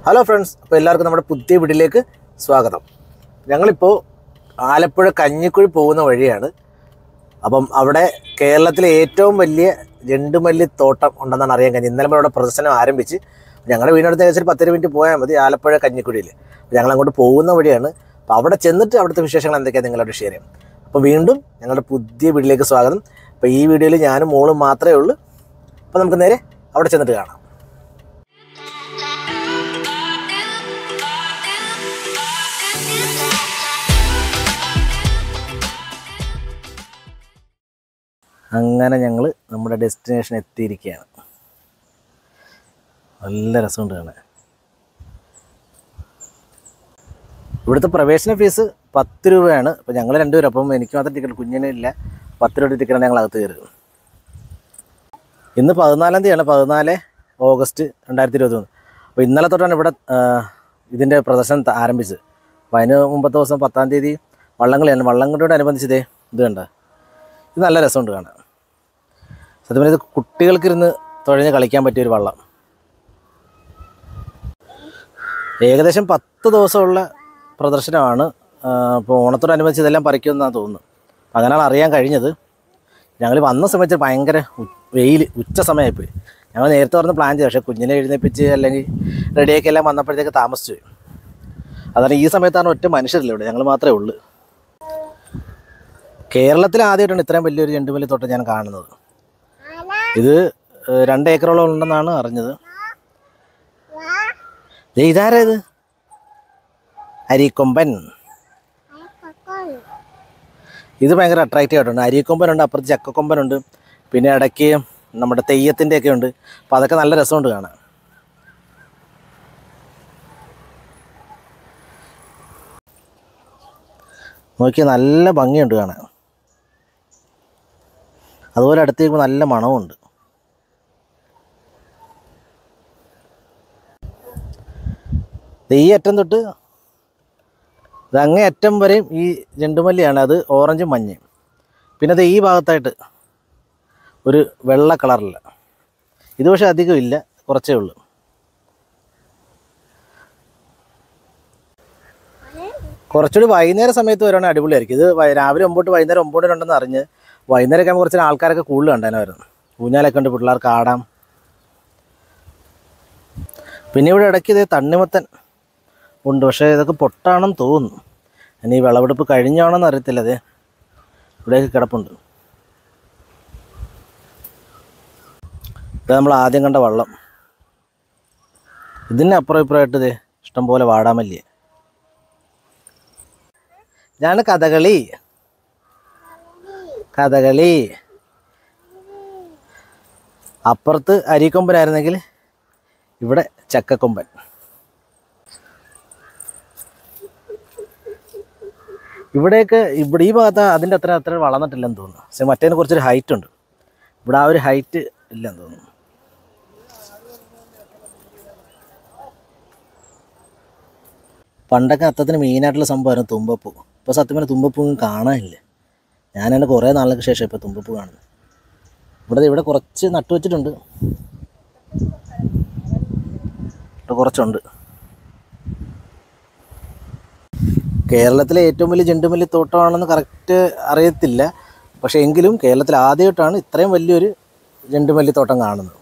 hello friends അപ്പോൾ എല്ലാവർക്കും നമ്മുടെ പുതിയ വീട്ടിലേക്ക് സ്വാഗതം ഞങ്ങളിപ്പോൾ ആലപ്പുഴ കഞ്ഞിക്കുഴി പോകുന്ന വഴിയാണ് അപ്പം അവിടെ കേരളത്തിലെ ഏറ്റവും വലിയ ജണ്ടുമല്ലി തോട്ടം ഉണ്ടെന്നാണ് അറിയാൻ കഴിഞ്ഞത് ഇന്നലെ മുതൽ അവിടെ പ്രദർശനം ആരംഭിച്ച് ഞങ്ങളുടെ വീടിനടുത്ത് ഏകദേശം ഒരു പത്ത് മിനിറ്റ് പോയാൽ മതി ആലപ്പുഴ കഞ്ഞിക്കുഴിയിൽ ഞങ്ങൾ അങ്ങോട്ട് പോകുന്ന വഴിയാണ് അപ്പോൾ അവിടെ ചെന്നിട്ട് അവിടുത്തെ വിശേഷങ്ങൾ എന്തൊക്കെയാണ് നിങ്ങളോട് ഷെയർ ചെയ്യാം അപ്പോൾ വീണ്ടും ഞങ്ങളുടെ പുതിയ വീട്ടിലേക്ക് സ്വാഗതം അപ്പോൾ ഈ വീഡിയോയിൽ ഞാനും മോളും മാത്രമേ ഉള്ളൂ അപ്പോൾ നമുക്ക് നേരെ അവിടെ ചെന്നിട്ട് കാണാം അങ്ങനെ ഞങ്ങൾ നമ്മുടെ ഡെസ്റ്റിനേഷൻ എത്തിയിരിക്കുകയാണ് നല്ല രസമുണ്ട് കാണാൻ ഇവിടുത്തെ പ്രവേശന ഫീസ് പത്ത് രൂപയാണ് അപ്പോൾ ഞങ്ങൾ രണ്ടുപേരും അപ്പം എനിക്ക് മാത്രം ടിക്കറ്റ് കുഞ്ഞിനില്ല പത്ത് രൂപ ടിക്കറ്റാണ് ഞങ്ങൾ അകത്ത് കയറുക ഇന്ന് പതിനാലാം തീയതിയാണ് പതിനാല് ഓഗസ്റ്റ് രണ്ടായിരത്തി ഇരുപത്തി മൂന്ന് അപ്പോൾ ഇന്നലെ തൊട്ടാണ് ഇവിടെ ആ, ഇതിൻ്റെ പ്രദർശനം ത- ആരംഭിച്ചത് അപ്പോൾ അതിന് മുമ്പത്തെ ദിവസം പത്താം തീയതി വള്ളംകളിയാണ് വള്ളംകളിയോട് അനുബന്ധിച്ചതേ ഇത് കണ്ട ഇത് നല്ല രസമുണ്ട് കാണാൻ സത്യം പറഞ്ഞാൽ ഇത് കുട്ടികൾക്കിരുന്ന് തുഴഞ്ഞ് കളിക്കാൻ പറ്റിയ ഒരു വള്ളം ഏകദേശം പത്ത് ദിവസമുള്ള പ്രദർശനമാണ് ഇപ്പോൾ ഓണത്തോടനുബന്ധിച്ച് ഇതെല്ലാം പറിക്കുമെന്നാണ് തോന്നുന്നത് അപ്പം അങ്ങനെയാണ് അറിയാൻ കഴിഞ്ഞത് ഞങ്ങൾ വന്ന സമയത്ത് ഭയങ്കര ഉ- വെയിൽ ഉച്ച സമയമായിപ്പോയി ഞങ്ങൾ നേരത്തെ പറഞ്ഞ് പ്ലാൻ ചെയ്തു പക്ഷേ കുഞ്ഞിനെ എഴുന്നേപ്പിച്ച് അല്ലെങ്കിൽ റെഡിയാക്കി എല്ലാം വന്നപ്പോഴത്തേക്ക് താമസിച്ചു പോയി അതാണ് ഈ സമയത്താണ് ഒറ്റ മനുഷ്യരില്ല ഇവിടെ ഞങ്ങൾ മാത്രമേ ഉള്ളൂ കേരളത്തിൽ ആദ്യമായിട്ടാണ് ഇത്രയും വലിയൊരു ചെണ്ടുമല്ലി തോട്ടം ഞാൻ കാണുന്നത് ഇത് ഏഹ്, രണ്ട് ഏക്കറോളം ഉണ്ടെന്നാണ് അറിഞ്ഞത് ദേ ഇതാരാ ഇത് അരിക്കൊമ്പൻ ഇത് ഭയങ്കര അട്രാക്റ്റീവ് ആയിട്ടുണ്ട് അരിക്കൊമ്പനുണ്ട് അപ്പുറത്ത് ചക്കക്കൊമ്പനുണ്ട് പിന്നെ ഇടയ്ക്ക് നമ്മുടെ തെയ്യത്തിൻ്റെ ഒക്കെ ഉണ്ട് അപ്പോൾ അതൊക്കെ നല്ല രസമുണ്ട് കാണാൻ നോക്കിയാൽ നല്ല ഭംഗിയുണ്ട് കാണാൻ അതുപോലെ അടുത്തേക്ക് നല്ല മണവുമുണ്ട് ദേ ഈ അറ്റം തൊട്ട് ഇത് അങ്ങേ അറ്റം വരെയും ഈ ചെണ്ടുമല്ലിയാണ് അത് ഓറഞ്ചും മഞ്ഞയും പിന്നെ അത് ഈ ഭാഗത്തായിട്ട് ഒരു വെള്ള കളറില്ല ഇത് പക്ഷേ അധികം ഇല്ല കുറച്ചേ ഉള്ളൂ കുറച്ചുകൂടി വൈകുന്നേരം സമയത്ത് വരുവാണെങ്കിൽ അടിപൊളിയായിരിക്കും ഇത് വൈ- രാവിലെ ഒമ്പോട്ട് വൈകുന്നേരം ഒമ്പോട്ട് ഉണ്ടെന്ന് അറിഞ്ഞ് വൈകുന്നേരമൊക്കെ ആകുമ്പോൾ കുറച്ച് ആൾക്കാരൊക്കെ കൂടുതൽ ഉണ്ടായിരുന്നു ഊഞ്ഞാലൊക്കെ ഉണ്ട് പിള്ളേർക്ക് ആടാം പിന്നെ ഇവിടെ ഇടയ്ക്ക് ഇതേ തണ്ണിമത്തൻ ഉണ്ട് പക്ഷേ ഇതൊക്കെ പൊട്ടാണെന്ന് തോന്നുന്നു ഇനി ഈ വിളവെടുപ്പ് കഴിഞ്ഞാണെന്ന് അറിയത്തില്ല അതെ ഇവിടെയൊക്കെ കിടപ്പുണ്ട് ഇത് നമ്മൾ ആദ്യം കണ്ട വള്ളം ഇതിന് അപ്പുറം ഇപ്പുറമായിട്ട് ഇതേ ഇഷ്ടംപോലെ വാടാമല്ലിയെ ഇതാണ് കഥകളി കഥകളി അപ്പുറത്ത് അരിക്കൊമ്പനായിരുന്നെങ്കിൽ ഇവിടെ ചക്കക്കൊമ്പൻ ഇവിടെയൊക്കെ ഇവിടെ ഈ ഭാഗത്ത് അതിൻ്റെ അത്ര അത്ര വളർന്നിട്ടില്ലെന്ന് തോന്നുന്നു പക്ഷെ മറ്റേതിന് കുറച്ചൊരു ഹൈറ്റ് ഉണ്ട് ഇവിടെ ആ ഒരു ഹൈറ്റ് ഇല്ലെന്ന് തോന്നുന്നു പണ്ടൊക്കെ അത്തത്തിന് മെയിനായിട്ടുള്ള സംഭവമായിരുന്നു തുമ്പപ്പൂ ഇപ്പോൾ സത്യം പറഞ്ഞാൽ തുമ്പപ്പൂ ഒന്നും കാണാനില്ല ഞാൻ തന്നെ കുറേ നാളുകൾക്ക് ശേഷം ഇപ്പോൾ തുമ്പപ്പൂ കാണുന്നത് ഇവിടെ ഇവിടെ കുറച്ച് നട്ടു വെച്ചിട്ടുണ്ട് ഇവിടെ കുറച്ചുണ്ട് കേരളത്തിലെ ഏറ്റവും വലിയ ചെണ്ടുമല്ലി തോട്ടമാണെന്ന് കറക്റ്റ് അറിയത്തില്ല പക്ഷേ എങ്കിലും കേരളത്തിൽ ആദ്യമായിട്ടാണ് ഇത്രയും വലിയൊരു ചെണ്ടുമല്ലി തോട്ടം കാണുന്നത്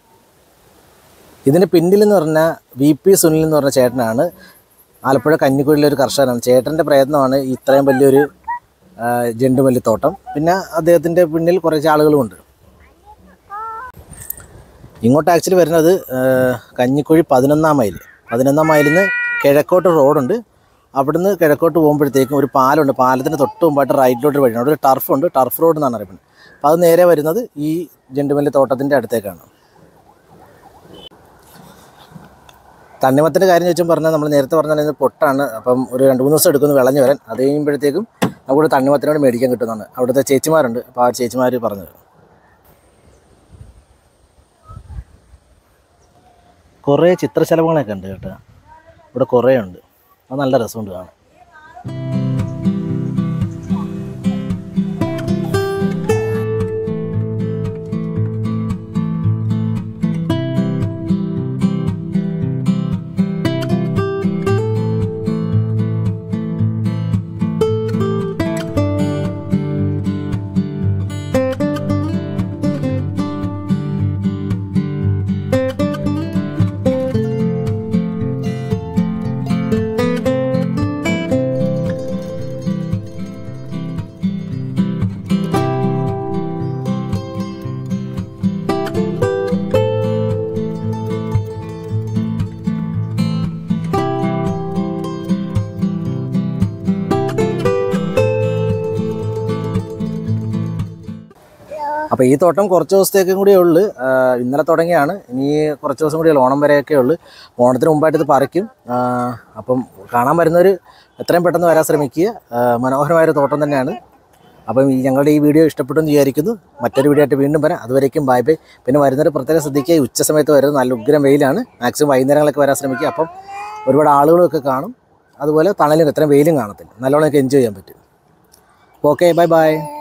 ഇതിന് പിന്നിലെന്ന് പറഞ്ഞാൽ വി പി സുനിൽ എന്ന് പറഞ്ഞ ചേട്ടനാണ് ആലപ്പുഴ കഞ്ഞിക്കുഴിയിലെ ഒരു കർഷകനാണ് ചേട്ടൻ്റെ പ്രയത്നമാണ് ഇത്രയും വലിയൊരു ആ, ജെണ്ടുമല്ലിത്തോട്ടം പിന്നെ അദ്ദേഹത്തിൻ്റെ പിന്നിൽ കുറച്ച് ആളുകളുമുണ്ട് ഇങ്ങോട്ട് ആക്ച്വലി വരുന്നത് ആ, കഞ്ഞിക്കുഴി പതിനൊന്നാം മൈൽ പതിനൊന്നാം മൈലിൽ നിന്ന് കിഴക്കോട്ട് റോഡുണ്ട് അവിടുന്ന് കിഴക്കോട്ട് പോകുമ്പോഴത്തേക്കും ഒരു പാലമുണ്ട് പാലത്തിന് തൊട്ട് മുമ്പായിട്ട് റൈറ്റിലോട്ട് ഒരു വഴിയാണ് അവിടെ ഒരു ടർഫുണ്ട് ടർഫ് റോഡ് എന്നാണ് അറിയപ്പെടുന്നത് അപ്പോൾ അത് നേരെ വരുന്നത് ഈ ജെണ്ടുമല്ലി തോട്ടത്തിൻ്റെ അടുത്തേക്കാണ് തണ്ണിമത്തിൻ്റെ കാര്യം ചോദിച്ചാൽ പറഞ്ഞാൽ നമ്മൾ നേരത്തെ പറഞ്ഞാൽ ഇത് പൊട്ടാണ് അപ്പം ഒരു രണ്ട് മൂന്ന് ദിവസം എടുക്കുന്നു വിളഞ്ഞു വരാൻ അത് കഴിയുമ്പോഴത്തേക്കും നമുക്ക് തണ്ണിമത്തിനോട് മേടിക്കാൻ കിട്ടുന്നതാണ് അവിടുത്തെ ചേച്ചിമാരുണ്ട് അപ്പോൾ ആ ചേച്ചിമാർ പറഞ്ഞത് കുറേ ചിത്രശലഭങ്ങളൊക്കെ ഉണ്ട് കേട്ടോ ഇവിടെ കുറേ ഉണ്ട് അത് നല്ല രസമുണ്ട് കാണാൻ അപ്പോൾ ഈ തോട്ടം കുറച്ച് ദിവസത്തേക്കും കൂടിയേ ഉള്ളൂ ആ, ഇന്നലെ തുടങ്ങിയാണ് ഇനി കുറച്ച് ദിവസം കൂടിയേ ഉള്ളൂ ഓണം വരെയൊക്കെ ഉള്ളൂ ഓണത്തിന് മുമ്പായിട്ട് ഇത് പറിക്കും ആ, അപ്പം കാണാൻ വരുന്നവർ എത്രയും പെട്ടെന്ന് വരാൻ ശ്രമിക്കുക ആ, മനോഹരമായൊരു തോട്ടം തന്നെയാണ് അപ്പം ഈ ഞങ്ങളുടെ ഈ വീഡിയോ ഇഷ്ടപ്പെട്ടു എന്ന് വിചാരിക്കുന്നു മറ്റൊരു വീഡിയോ ആയിട്ട് വീണ്ടും വരാം അതുവരേക്കും ബൈ ബൈ പിന്നെ വരുന്നവർ പ്രത്യേകം ശ്രദ്ധിക്കുക ഈ ഉച്ച സമയത്ത് വരുന്നത് നല്ല ഉഗ്രം വെയിലാണ് മാക്സിമം വൈകുന്നേരങ്ങളൊക്കെ വരാൻ ശ്രമിക്കുക അപ്പം ഒരുപാട് ആളുകളൊക്കെ കാണും അതുപോലെ തണലും ഇത്രയും വെയിലും കാണത്തില്ല നല്ലോണം എൻജോയ് ചെയ്യാൻ പറ്റും ഓക്കെ ബൈ ബൈ